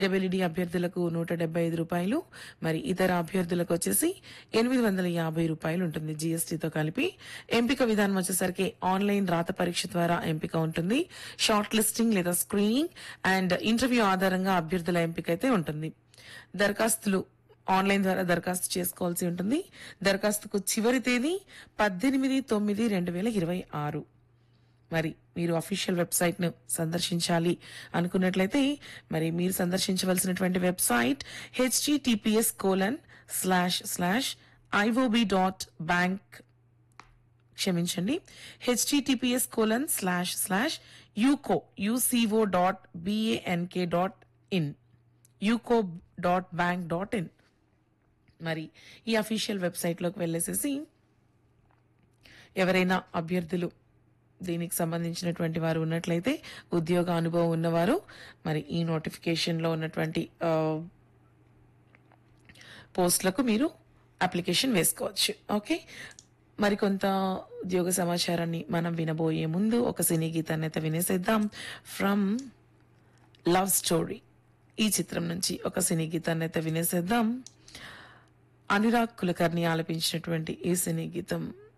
WD అభ్యర్థులకు నూట డెబ్బై ఐదు రూపాయలు మరి ఇతర అభ్యర్థులకు వచ్చేసి ఎనిమిది వందల యాభై రూపాయలు ఉంటుంది జీఎస్టీతో కలిపి ఎంపిక విధానం వచ్చేసరికి ఆన్లైన్ రాత పరీక్ష ద్వారా ఎంపిక ఉంటుంది షార్ట్ లిస్టింగ్ లేదా స్క్రీనింగ్ అండ్ ఇంటర్వ్యూ ఆధారంగా అభ్యర్థుల ఎంపిక అయితే ఉంటుంది దరఖాస్తులు ఆన్లైన్ ద్వారా దరఖాస్తు చేసుకోవాల్సి ఉంటుంది దరఖాస్తుకు చివరి తేదీ పద్దెనిమిది తొమ్మిది రెండు వేల ఇరవై ఆరు మరి మీరు అఫీషియల్ వెబ్సైట్ ను సందర్శించాలి అనుకున్నట్లయితే మరి మీరు సందర్శించవలసినటువంటి website HTTPS colon slash slash IOB dot bank క్షమించండి HTTPS colon slash slash UCO U C O dot B A N K dot in UCO dot bank dot in మరి ఈ అఫీషియల్ వెబ్సైట్లోకి వెళ్ళేసేసి ఎవరైనా అభ్యర్థులు దీనికి సంబంధించినటువంటి వారు ఉన్నట్లయితే ఉద్యోగ అనుభవం ఉన్నవారు మరి ఈ నోటిఫికేషన్లో ఉన్నటువంటి ఆ, పోస్టులకు మీరు అప్లికేషన్ వేసుకోవచ్చు ఓకే మరికొంత ఉద్యోగ సమాచారాన్ని మనం వినబోయే ముందు ఒక సినీ గీతాన్ని అయితే వినేసేద్దాం ఫ్రమ్ లవ్ స్టోరీ ఈ చిత్రం నుంచి ఒక సినీ గీతాన్ని అయితే వినేసేద్దాం అనురాగ్ కులకర్ణి ఆలపించినటువంటి ఈ సినీ గీతం